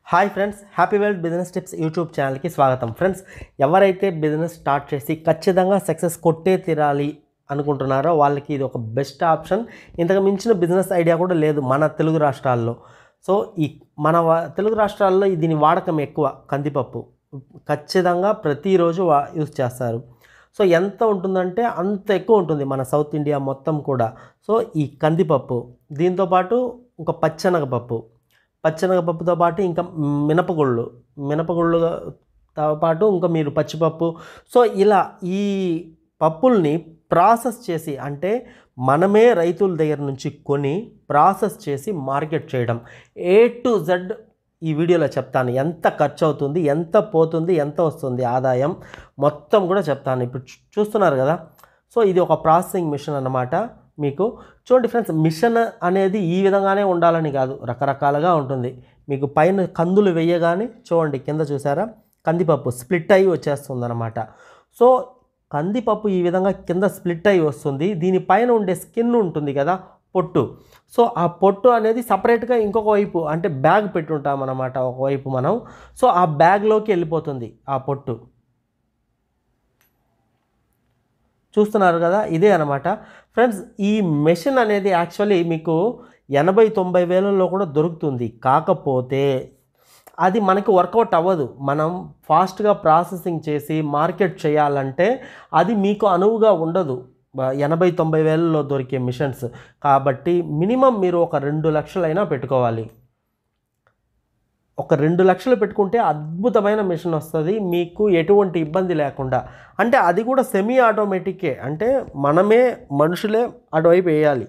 hi friends happy wealth business tips YouTube ఛానల్కి స్వాగతం friends ఎవరైతే బిజినెస్ స్టార్ట్ చేసి ఖచ్చితంగా సక్సెస్ కొట్టే తీరాలి అనుకుంటున్నారో వాళ్ళకి ఇది ఒక బెస్ట్ ఆప్షన్ ఇంతకు మించిన బిజినెస్ ఐడియా కూడా లేదు మన తెలుగు రాష్ట్రాల్లో సో ఈ మన వా- తెలుగు రాష్ట్రాల్లో ఈ దీని వాడకం ఎక్కువ కందిపప్పు ఖచ్చితంగా ప్రతిరోజు వా యూస్ చేస్తారు సో ఎంత ఉంటుందంటే అంత ఎక్కువ ఉంటుంది మన సౌత్ ఇండియా మొత్తం కూడా సో ఈ కందిపప్పు దీంతోపాటు ఇంకా పచ్చెనగపప్పు పచ్చెనగపప్పుతో పాటు ఇంకా మినపగుళ్ళు మినపగుళ్ళుతో పాటు ఇంకా మీరు పచ్చిపప్పు సో ఇలా ఈ పప్పుల్ని ప్రాసెస్ చేసి అంటే మనమే రైతుల దగ్గర నుంచి కొని ప్రాసెస్ చేసి మార్కెట్ చేయడం ఏ టు జెడ్ ఈ వీడియోలో చెప్తాను ఎంత ఖర్చు అవుతుంది ఎంత పోతుంది ఎంత వస్తుంది ఆదాయం మొత్తం కూడా చెప్తాను ఇప్పుడు చూ- చూస్తున్నారు కదా సో ఇది ఒక ప్రాసెసింగ్ మిషన్ అన్నమాట మీకు చూడండి ఫ్రెండ్స్ మిషన్ అనేది ఈ విధంగానే ఉండాలని కాదు రకరకాలుగా ఉంటుంది మీకు పైన కందులు వేయగానే చూడండి కింద చూసారా కందిపప్పు స్ప్లిట్ అయ్యి వచ్చేస్తుంది అనమాట సో కందిపప్పు ఈ విధంగా కింద స్ప్లిట్ అయ్యి వస్తుంది దీనిపైన ఉండే స్కిన్ ఉంటుంది కదా పొట్టు సో ఆ పొట్టు అనేది సపరేట్గా ఇంకొక వైపు అంటే బ్యాగ్ పెట్టుంటాం అనమాట ఒకవైపు మనం సో ఆ బ్యాగ్లోకి వెళ్ళిపోతుంది ఆ పొట్టు చూస్తున్నారు కదా ఇదే అనమాట ఫ్రెండ్స్ ఈ మెషిన్ అనేది యాక్చువల్లీ మీకు ఎనభై తొంభై వేలలో కూడా దొరుకుతుంది కాకపోతే అది మనకి వర్కౌట్ అవ్వదు మనం ఫాస్ట్గా ప్రాసెసింగ్ చేసి మార్కెట్ చేయాలంటే అది మీకు అనువుగా ఉండదు బ- ఎనభై తొంభై వేలలో దొరికే మిషన్స్ కాబట్టి మినిమం మీరు ఒక రెండు లక్షలైనా పెట్టుకోవాలి ఒక రెండు లక్షలు పెట్టుకుంటే అద్భుతమైన మిషన్ వస్తుంది మీకు ఎటువంటి ఇబ్బంది లేకుండా అంటే అది కూడా సెమీ ఆటోమేటికే అంటే మనమే మనుషులే అటువైపు వేయాలి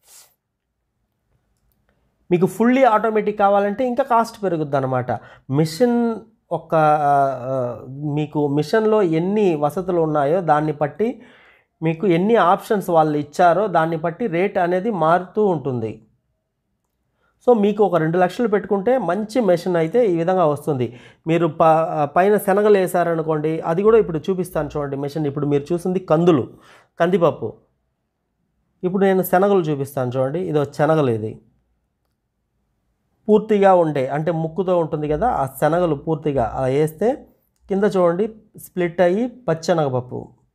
మీకు ఫుల్లీ ఆటోమేటిక్ కావాలంటే ఇంకా కాస్ట్ పెరుగుద్ది అనమాట మిషన్ ఒక ఆ, ఆ, మీకు మిషన్లో ఎన్ని వసతులు ఉన్నాయో దాన్ని బట్టి మీకు ఎన్ని ఆప్షన్స్ వాళ్ళు ఇచ్చారో దాన్ని బట్టి రేట్ అనేది మారుతూ ఉంటుంది సో మీకు ఒక రెండు లక్షలు పెట్టుకుంటే మంచి మెషిన్ అయితే ఈ విధంగా వస్తుంది మీరు ప పైన శనగలు వేసారనుకోండి అది కూడా ఇప్పుడు చూపిస్తాను చూడండి మెషిన్ ఇప్పుడు మీరు చూసింది కందులు కందిపప్పు ఇప్పుడు నేను శనగలు చూపిస్తాను చూడండి ఇది శనగలు ఇది పూర్తిగా ఉండే అంటే ముక్కుతో ఉంటుంది కదా ఆ శనగలు పూర్తిగా అలా వేస్తే కింద చూడండి స్ప్లిట్ అయ్యి పచ్చెనగపప్పు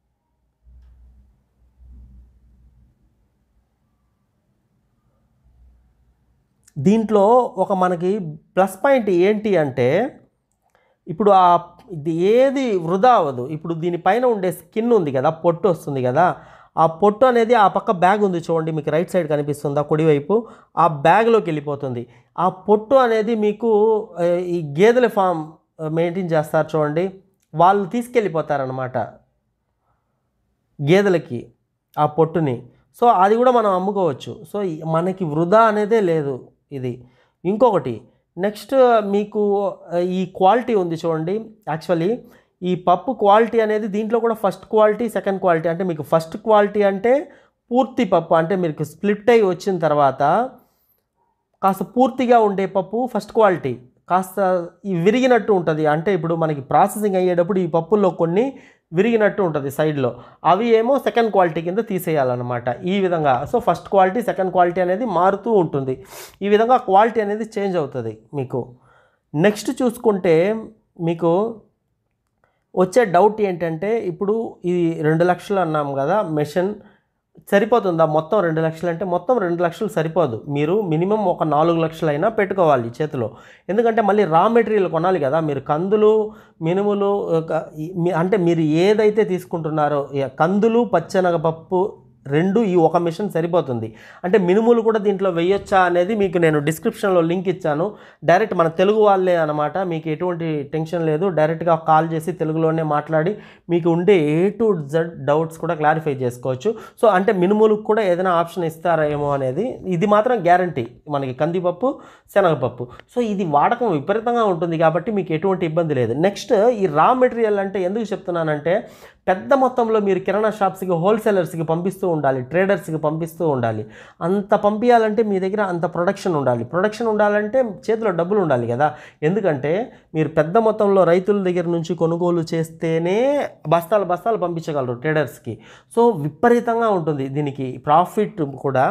దీంట్లో ఒక మనకి ప్లస్ పాయింట్ ఏంటి అంటే ఇప్పుడు ఆ ఇది ఏది వృధా అవ్వదు ఇప్పుడు దీనిపైన ఉండే స్కిన్ ఉంది కదా పొట్టు వస్తుంది కదా ఆ పొట్టు అనేది ఆ పక్క బ్యాగ్ ఉంది చూడండి మీకు రైట్ సైడ్ కనిపిస్తుందా కుడివైపు ఆ బ్యాగ్లోకి వెళ్ళిపోతుంది ఆ పొట్టు అనేది మీకు ఆ, ఈ గేదెల ఫామ్ మెయింటైన్ చేస్తారు చూడండి వాళ్ళు తీసుకెళ్ళిపోతారనమాట గేదెలకి ఆ పొట్టుని సో అది కూడా మనం అమ్ముకోవచ్చు సో ఈ- మనకి వృధా అనేదే లేదు ఇది ఇంకొకటి నెక్స్ట్ మీకు ఆ, ఈ క్వాలిటీ ఉంది చూడండి యాక్చువల్లీ ఈ పప్పు క్వాలిటీ అనేది దీంట్లో కూడా ఫస్ట్ క్వాలిటీ సెకండ్ క్వాలిటీ అంటే మీకు ఫస్ట్ క్వాలిటీ అంటే పూర్తి పప్పు అంటే మీకు స్ప్లిట్ అయి వచ్చిన తర్వాత కాస్త పూర్తిగా ఉండే పప్పు ఫస్ట్ క్వాలిటీ కాస్త ఈ విరిగినట్టు ఉంటుంది అంటే ఇప్పుడు మనకి ప్రాసెసింగ్ అయ్యేటప్పుడు ఈ పప్పుల్లో కొన్ని విరిగినట్టు ఉంటుంది సైడ్లో అవి ఏమో సెకండ్ క్వాలిటీ కింద తీసేయాలన్నమాట ఈ విధంగా so first quality second quality అనేది మారుతూ ఉంటుంది ఈ విధంగా క్వాలిటీ అనేది చేంజ్ అవుతుంది మీకు నెక్స్ట్ చూసుకుంటే మీకు వచ్చే డౌట్ ఏంటంటే ఇప్పుడు ఈ రెండు లక్షలు అన్నాం కదా మెషిన్ సరిపోతుందా మొత్తం రెండు లక్షలు అంటే మొత్తం రెండు లక్షలు సరిపోదు మీరు మినిమం ఒక నాలుగు లక్షలైనా పెట్టుకోవాలి చేతిలో ఎందుకంటే మళ్ళీ రా మెటీరియల్ కొనాలి కదా మీరు కందులు మినుములు ఒక- ఈ- మీ- అంటే మీరు ఏదైతే తీసుకుంటున్నారో ఈ కందులు పచ్చెనగపప్పు రెండు ఈ ఒక మిషన్ సరిపోతుంది అంటే మినుములు కూడా దీంట్లో వేయొచ్చా అనేది మీకు నేను డిస్క్రిప్షన్లో లింక్ ఇచ్చాను డైరెక్ట్ మన తెలుగు వాళ్ళే అనమాట మీకు ఎటువంటి టెన్షన్ లేదు డైరెక్ట్గా కాల్ చేసి తెలుగులోనే మాట్లాడి మీకు ఉండే ఏ టు జెడ్ డౌట్స్ కూడా క్లారిఫై చేసుకోవచ్చు సో అంటే మినుములకు కూడా ఏదైనా ఆప్షన్ ఇస్తారేమో అనేది ఇది మాత్రం గ్యారంటీ మనకి కందిపప్పు శనగపప్పు సో ఇది వాడకం విపరీతంగా ఉంటుంది కాబట్టి మీకు ఎటువంటి ఇబ్బంది లేదు నెక్స్ట్ ఈ రా మెటీరియల్ అంటే ఎందుకు చెప్తున్నానంటే పెద్ద మొత్తంలో మీరు కిరాణా షాప్స్కి హోల్సేలర్స్కి పంపిస్తూ ఉండాలి ట్రేడర్స్కి పంపిస్తూ ఉండాలి అంత పంపించాలంటే మీ దగ్గర అంత ప్రొడక్షన్ ఉండాలి ప్రొడక్షన్ ఉండాలంటే చేతిలో డబ్బులు ఉండాలి కదా ఎందుకంటే మీరు పెద్ద మొత్తంలో రైతుల దగ్గర నుంచి కొనుగోలు చేస్తేనే బస్తాలు బస్తాలు పంపించగలరు ట్రేడర్స్కి సో విపరీతంగా ఉంటుంది దీనికి ప్రాఫిట్ కూడా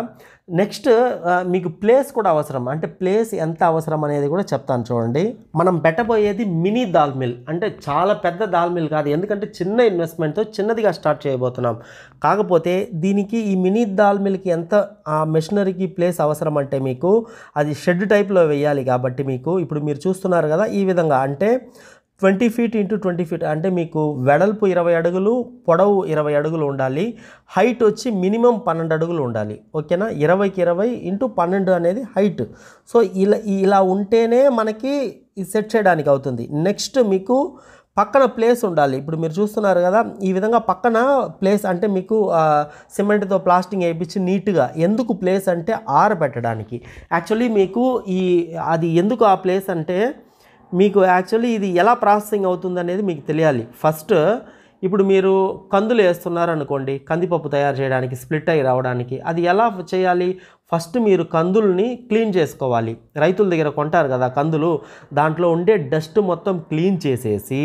నెక్స్ట్ ఆ, మీకు ప్లేస్ కూడా అవసరం అంటే ప్లేస్ ఎంత అవసరం అనేది కూడా చెప్తాను చూడండి మనం పెట్టబోయేది మినీ దాల్ మిల్ అంటే చాలా పెద్ద దాల్ మిల్ కాదు ఎందుకంటే చిన్న ఇన్వెస్ట్మెంట్తో చిన్నదిగా స్టార్ట్ చేయబోతున్నాం కాకపోతే దీనికి ఈ మినీ దాల్ మిల్కి ఎంత ఆ మెషినరీకి ప్లేస్ అవసరం అంటే మీకు అది షెడ్ టైప్లో వేయాలి కాబట్టి మీకు ఇప్పుడు మీరు చూస్తున్నారు కదా ఈ విధంగా అంటే twenty feet into twenty feet అంటే మీకు వెడల్పు ఇరవై అడుగులు పొడవు ఇరవై అడుగులు ఉండాలి హైట్ వచ్చి మినిమం పన్నెండు అడుగులు ఉండాలి ఓకేనా ఇరవైకి ఇరవై ఇంటూ పన్నెండు అనేది హైట్ సో ఇలా ఇలా ఉంటేనే మనకి ఇది సెట్ చేయడానికి అవుతుంది నెక్స్ట్ మీకు పక్కన ప్లేస్ ఉండాలి ఇప్పుడు మీరు చూస్తున్నారు కదా ఈ విధంగా పక్కన ప్లేస్ అంటే మీకు ఆ, సిమెంట్తో ప్లాస్టింగ్ వేయించి నీట్గా ఎందుకు ప్లేస్ అంటే ఆరబెట్టడానికి యాక్చువల్లీ మీకు ఈ అది ఎందుకు ఆ ప్లేస్ అంటే మీకు యాక్చువల్లీ ఇది ఎలా ప్రాసెసింగ్ అవుతుంది అనేది మీకు తెలియాలి ఫస్ట్ ఇప్పుడు మీరు కందులు వేస్తున్నారు అనుకోండి కందిపప్పు తయారు చేయడానికి స్ప్లిట్ అయ్యి రావడానికి అది ఎలా చేయాలి ఫస్ట్ మీరు కందుల్ని క్లీన్ చేసుకోవాలి రైతుల దగ్గర కొంటారు కదా కందులు దాంట్లో ఉండే డస్ట్ మొత్తం క్లీన్ చేసేసి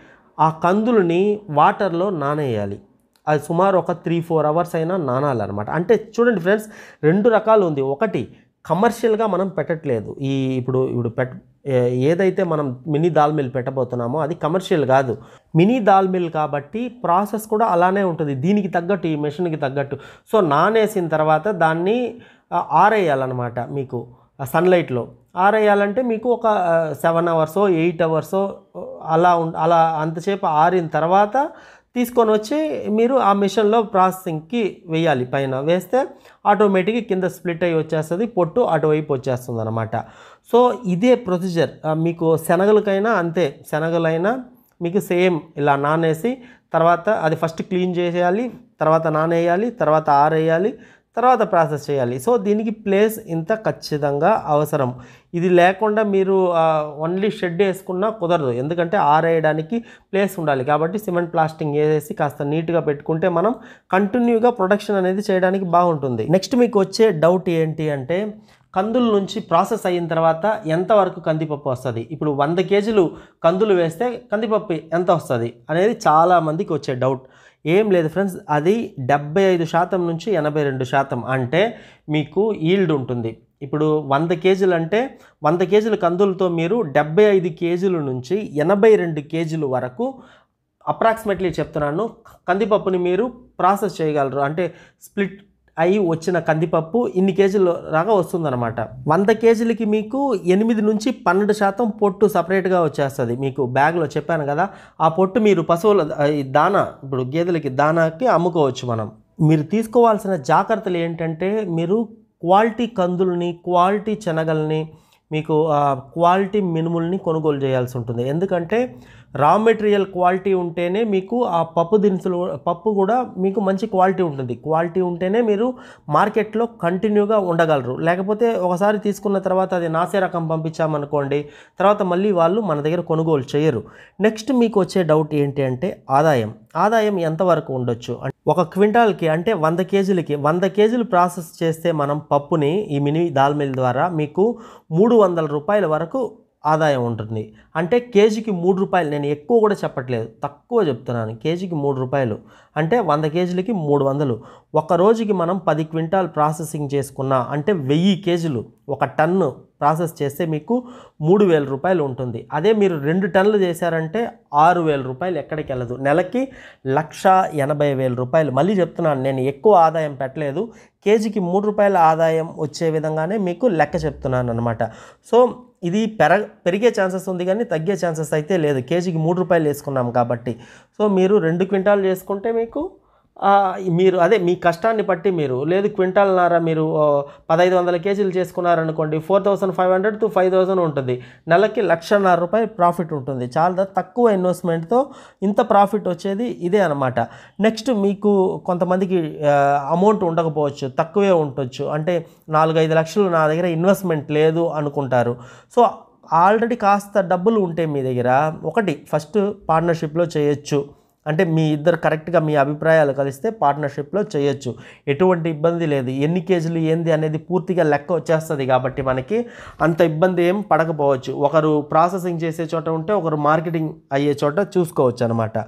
ఆ కందులని వాటర్లో నానేయాలి అది సుమారు ఒక త్రీ ఫోర్ అవర్స్ అయినా నానాలన్నమాట అంటే చూడండి ఫ్రెండ్స్ రెండు రకాలు ఉంది ఒకటి కమర్షియల్గా మనం పెట్టట్లేదు ఈ ఇప్పుడు ఇప్పుడు పెట్ ఏ- ఏదైతే మనం మినీ దాల్ మిల్ పెట్టబోతున్నామో అది కమర్షియల్ కాదు మినీ దాల్ మిల్ కాబట్టి ప్రాసెస్ కూడా అలానే ఉంటుంది దీనికి తగ్గట్టు ఈ మెషిన్కి తగ్గట్టు సో నానేసిన తర్వాత దాన్ని ఆ, ఆరేయాలన్నమాట మీకు సన్లైట్లో ఆరేయాలంటే మీకు ఒక సెవెన్ అవర్సో ఎయిట్ అవర్సో అలా ఉం అలా అంతసేపు ఆరిన తర్వాత తీసుకొని వచ్చి మీరు ఆ మిషన్లో ప్రాసెసింగ్కి వేయాలి పైన వేస్తే ఆటోమేటిక్గా కింద స్ప్లిట్ అయ్యి వచ్చేస్తుంది పొట్టు అటువైపు వచ్చేస్తుంది అనమాట సో ఇదే ప్రొసీజర్ ఆ, మీకు శనగలకైనా అంతే శనగలైనా మీకు సేమ్ ఇలా నానేసి తర్వాత అది ఫస్ట్ క్లీన్ చేసేయాలి తర్వాత నానేయాలి తర్వాత ఆరేయాలి తర్వాత ప్రాసెస్ చేయాలి సో దీనికి ప్లేస్ ఇంత ఖచ్చితంగా అవసరం ఇది లేకుండా మీరు ఓన్లీ షెడ్ వేసుకున్నా కుదరదు ఎందుకంటే ఆరేయడానికి ప్లేస్ ఉండాలి కాబట్టి సిమెంట్ ప్లాస్టింగ్ వేసేసి కాస్త నీట్గా పెట్టుకుంటే మనం కంటిన్యూగా ప్రొడక్షన్ అనేది చేయడానికి బాగుంటుంది నెక్స్ట్ మీకు వచ్చే డౌట్ ఏంటి అంటే కందుల నుంచి ప్రాసెస్ అయిన తర్వాత ఎంతవరకు కందిపప్పు వస్తుంది ఇప్పుడు వంద కేజీలు కందులు వేస్తే కందిపప్పు ఎంత వస్తుంది అనేది చాలా మందికి వచ్చే డౌట్ ఏం లేదు ఫ్రెండ్స్ అది డెబ్బై ఐదు శాతం నుంచి ఎనభై రెండు శాతం అంటే మీకు ఈల్డ్ ఉంటుంది ఇప్పుడు వంద కేజీలు అంటే వంద కేజీల కందులతో మీరు డెబ్బై ఐదు కేజీల నుంచి ఎనభై రెండు కేజీల వరకు అప్రాక్సిమేట్లీ చెప్తున్నాను కందిపప్పుని మీరు ప్రాసెస్ చేయగలరు అంటే స్ప్లిట్ అయి వచ్చిన కందిపప్పు ఇన్ని కేజీలు రాగా వస్తుందన్నమాట వంద కేజీలకి మీకు ఎనిమిది నుంచి పన్నెండు శాతం పొట్టు సపరేట్గా వచ్చేస్తుంది మీకు బ్యాగ్లో చెప్పాను కదా ఆ పొట్టు మీరు పశువుల ఈ దానా ఇప్పుడు గేదెలకి దానాకి అమ్ముకోవచ్చు మనం మీరు తీసుకోవాల్సిన జాగ్రత్తలు ఏంటంటే మీరు క్వాలిటీ కందుల్ని క్వాలిటీ శనగల్ని మీకు ఆ, క్వాలిటీ మినుముల్ని కొనుగోలు చేయాల్సి ఉంటుంది ఎందుకంటే రా మెటీరియల్ క్వాలిటీ ఉంటేనే మీకు ఆ పప్పు దినుసులు పప్పు కూడా మీకు మంచి క్వాలిటీ ఉంటుంది క్వాలిటీ ఉంటేనే మీరు మార్కెట్లో కంటిన్యూగా ఉండగలరు లేకపోతే ఒకసారి తీసుకున్న తర్వాత అది నాసే రకం పంపించామనుకోండి తర్వాత మళ్ళీ వాళ్ళు మన దగ్గర కొనుగోలు చేయరు నెక్స్ట్ మీకు వచ్చే డౌట్ ఏంటి అంటే ఆదాయం ఆదాయం ఎంతవరకు ఉండొచ్చు అంటే ఒక క్వింటాల్కి అంటే వంద కేజీలకి వంద కేజీలు ప్రాసెస్ చేస్తే మనం పప్పుని ఈ మినీ దాల్ మిల్ ద్వారా మీకు మూడు వందల రూపాయల వరకు ఆదాయం ఉంటుంది అంటే కేజీకి మూడు రూపాయలు నేను ఎక్కువ కూడా చెప్పట్లేదు తక్కువ చెప్తున్నాను కేజీకి మూడు రూపాయలు అంటే వంద కేజీలకి మూడు వందలు ఒక రోజుకి మనం పది క్వింటాల్ ప్రాసెసింగ్ చేసుకున్నా అంటే వెయ్యి కేజీలు ఒక టన్ను ప్రాసెస్ చేస్తే మీకు మూడు వేల రూపాయలు ఉంటుంది అదే మీరు రెండు టన్నులు చేశారంటే ఆరు వేల రూపాయలు ఎక్కడికి వెళ్ళదు నెలకి లక్ష ఎనభై వేల రూపాయలు మళ్ళీ చెప్తున్నాను నేను ఎక్కువ ఆదాయం పెట్టలేదు కేజీకి మూడు రూపాయల ఆదాయం వచ్చే విధంగానే మీకు లెక్క చెప్తున్నాను అనమాట సో ఇది పెర పెరిగే ఛాన్సెస్ ఉంది కానీ తగ్గే ఛాన్సెస్ అయితే లేదు కేజీకి మూడు రూపాయలు వేసుకున్నాం కాబట్టి సో మీరు రెండు క్వింటాలు చేసుకుంటే మీకు ఆ, మీరు అదే మీ కష్టాన్ని బట్టి మీరు లేదు క్వింటాల్నార మీరు ఆ, పదహైదు వందల కేజీలు చేసుకున్నారనుకోండి four thousand five hundred to five thousand ఉంటుంది నెలకి లక్షన్నర రూపాయలు ప్రాఫిట్ ఉంటుంది చాలా తక్కువ ఇన్వెస్ట్మెంట్తో ఇంత ప్రాఫిట్ వచ్చేది ఇదే అనమాట నెక్స్ట్ మీకు కొంతమందికి అమౌంట్ ఉండకపోవచ్చు తక్కువే ఉండొచ్చు అంటే నాలుగైదు లక్షలు నా దగ్గర ఇన్వెస్ట్మెంట్ లేదు అనుకుంటారు సో ఆల్రెడీ కాస్త డబ్బులు ఉంటే మీ దగ్గర ఒకటి ఫస్ట్ పార్ట్నర్షిప్లో చేయొచ్చు అంటే మీ ఇద్దరు కరెక్ట్గా మీ అభిప్రాయాలు కలిస్తే పార్ట్నర్షిప్లో చేయొచ్చు ఎటువంటి ఇబ్బంది లేదు ఎన్ని కేజీలు ఏంది అనేది పూర్తిగా లెక్క వచ్చేస్తుంది కాబట్టి మనకి అంత ఇబ్బంది ఏం పడకపోవచ్చు ఒకరు ప్రాసెసింగ్ చేసే చోట ఉంటే ఒకరు మార్కెటింగ్ అయ్యే చోట చూసుకోవచ్చు అనమాట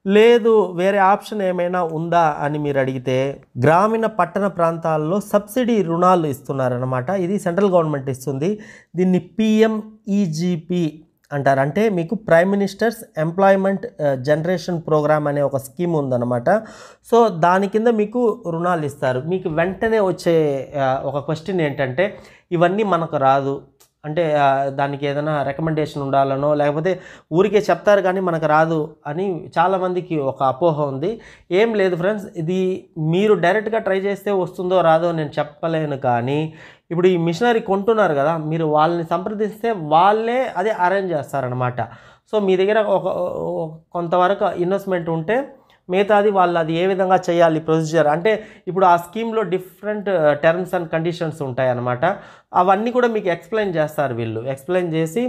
లేదు వేరే ఆప్షన్ ఏమైనా ఉందా అని మీరు అడిగితే గ్రామీణ పట్టణ ప్రాంతాల్లో సబ్సిడీ రుణాలు ఇస్తున్నారనమాట ఇది సెంట్రల్ గవర్నమెంట్ ఇస్తుంది దీన్ని పిఎంఈజీపీ అంటారు అంటే మీకు prime minister's employment generation programme అనే ఒక స్కీమ్ ఉందన్నమాట సో దాని కింద మీకు రుణాలు ఇస్తారు మీకు వెంటనే వచ్చే ఆ, ఒక క్వశ్చన్ ఏంటంటే ఇవన్నీ మనకు రాదు అంటే ఆ, దానికి ఏదైనా రికమెండేషన్ ఉండాలనో లేకపోతే ఊరికే చెప్తారు కానీ మనకు రాదు అని చాలామందికి ఒక అపోహ ఉంది ఏం లేదు ఫ్రెండ్స్ ఇది మీరు డైరెక్ట్గా ట్రై చేస్తే వస్తుందో రాదో నేను చెప్పలేను కానీ ఇప్పుడు ఈ మిషనరీ కొంటున్నారు కదా మీరు వాళ్ళని సంప్రదిస్తే వాళ్ళే అదే అరేంజ్ చేస్తారనమాట సో మీ దగ్గర ఒక ఒక- కొంతవరకు ఇన్వెస్ట్మెంట్ ఉంటే మిగతాది వాళ్ళు అది ఏ విధంగా చేయాలి ప్రొసీజర్ అంటే ఇప్పుడు ఆ స్కీమ్లో డిఫరెంట్ టర్మ్స్ అండ్ కండిషన్స్ ఉంటాయి అన్నమాట అవన్నీ కూడా మీకు ఎక్స్ప్లెయిన్ చేస్తారు వీళ్ళు ఎక్స్ప్లెయిన్ చేసి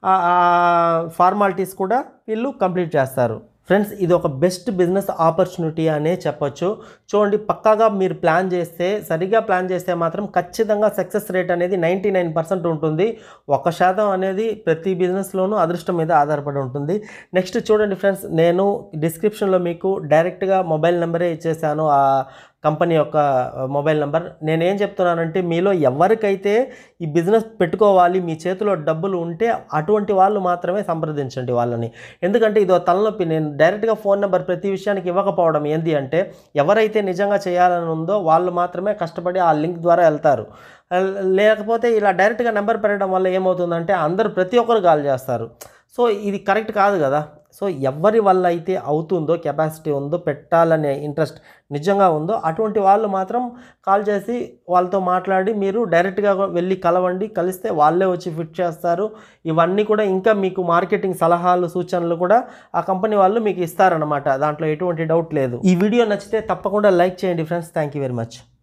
ఫార్మాలిటీస్ కూడా వీళ్ళు కంప్లీట్ చేస్తారు ఫ్రెండ్స్ ఇది ఒక బెస్ట్ బిజినెస్ ఆపర్చునిటీ అనే చెప్పొచ్చు చూడండి పక్కాగా మీరు ప్లాన్ చేస్తే సరిగా ప్లాన్ చేస్తే మాత్రం ఖచ్చితంగా సక్సెస్ రేట్ అనేది నైంటీ నైన్ పర్సెంట్ ఉంటుంది ఒక శాతం అనేది ప్రతి బిజినెస్లోనూ అదృష్టం మీద ఆధారపడి ఉంటుంది నెక్స్ట్ చూడండి ఫ్రెండ్స్ నేను డిస్క్రిప్షన్లో మీకు డైరెక్ట్గా మొబైల్ నెంబరే ఇచ్చేసాను ఆ కంపెనీ యొక్క మొబైల్ నెంబర్ నేనేం చెప్తున్నానంటే మీలో ఎవరికైతే ఈ బిజినెస్ పెట్టుకోవాలి మీ చేతిలో డబ్బులు ఉంటే అటువంటి వాళ్ళు మాత్రమే సంప్రదించండి వాళ్ళని ఎందుకంటే ఇదో తలనొప్పి నేను డైరెక్ట్గా ఫోన్ నెంబర్ ప్రతి విషయానికి ఇవ్వకపోవడం ఏంది అంటే ఎవరైతే నిజంగా చేయాలని ఉందో వాళ్ళు మాత్రమే కష్టపడి ఆ లింక్ ద్వారా వెళ్తారు లేకపోతే ఇలా డైరెక్ట్గా నెంబర్ పెట్టడం వల్ల ఏమవుతుందంటే అందరూ ప్రతి ఒక్కరు కాల్ చేస్తారు సో ఇది కరెక్ట్ కాదు కదా సో ఎవరి వల్ల అయితే అవుతుందో కెపాసిటీ ఉందో పెట్టాలనే ఇంట్రెస్ట్ నిజంగా ఉందో అటువంటి వాళ్ళు మాత్రం కాల్ చేసి వాళ్ళతో మాట్లాడి మీరు డైరెక్ట్గా వెళ్ళి కలవండి కలిస్తే వాళ్ళే వచ్చి ఫిట్ చేస్తారు ఇవన్నీ కూడా ఇంకా మీకు మార్కెటింగ్ సలహాలు సూచనలు కూడా ఆ కంపెనీ వాళ్ళు మీకు ఇస్తారనమాట దాంట్లో ఎటువంటి డౌట్ లేదు ఈ వీడియో నచ్చితే తప్పకుండా లైక్ చేయండి friends thank you very much